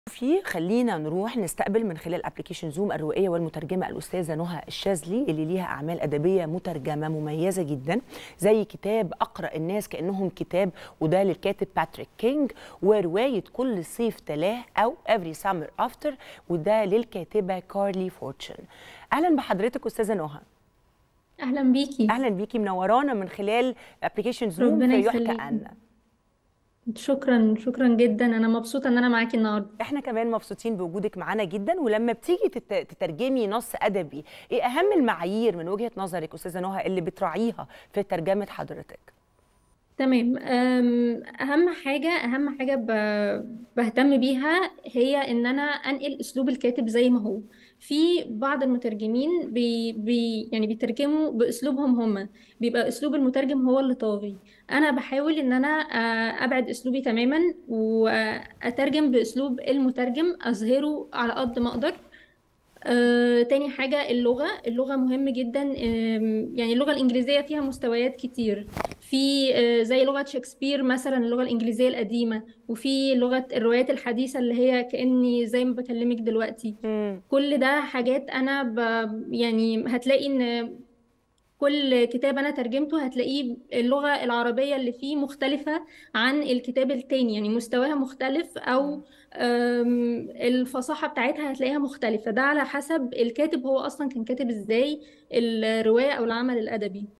في خلينا نروح نستقبل من خلال ابلكيشن زوم الروائيه والمترجمه الاستاذه نهى الشاذلي اللي ليها اعمال ادبيه مترجمه مميزه جدا زي كتاب اقرا الناس كانهم كتاب وده للكاتب باتريك كينج وروايه كل صيف تلاه او افري سامر افتر وده للكاتبه كارلي فورتشن اهلا بحضرتك استاذه نهى اهلا بيكي اهلا بيكي منورانا من خلال ابلكيشن زوم ربنا في يحكى يخليكي عنا شكرا شكرا جدا انا مبسوطه ان انا معاكي النهارده احنا كمان مبسوطين بوجودك معانا جدا ولما بتيجي تت- تترجمي نص ادبي ايه اهم المعايير من وجهة نظرك استاذه نهى اللي بتراعيها في ترجمه حضرتك تمام أم، اهم حاجه اهم حاجه ب- بهتم بيها هي ان انا انقل اسلوب الكاتب زي ما هو في بعض المترجمين بي بي يعني بيترجموا باسلوبهم هم بيبقى اسلوب المترجم هو اللي طاغي انا بحاول ان انا آه، ابعد اسلوبي تماما واترجم باسلوب المترجم اظهره على قد ما اقدر آه، تاني حاجة اللغة اللغة مهم جدا آم، يعني اللغة الإنجليزية فيها مستويات كتير في آه، زي لغة شكسبير مثلا اللغة الإنجليزية القديمة وفي لغة الروايات الحديثة اللي هي كأني زي ما بكلمك دلوقتي مم. كل ده حاجات أنا ب... يعني هتلاقي إن كل كتاب أنا ترجمته هتلاقيه اللغة العربية اللي فيه مختلفة عن الكتاب التاني يعني مستواها مختلف أو أم، الفصاحة بتاعتها هتلاقيها مختلفة ده على حسب الكاتب هو أصلا كان كاتب إزاي الرواية أو العمل الأدبي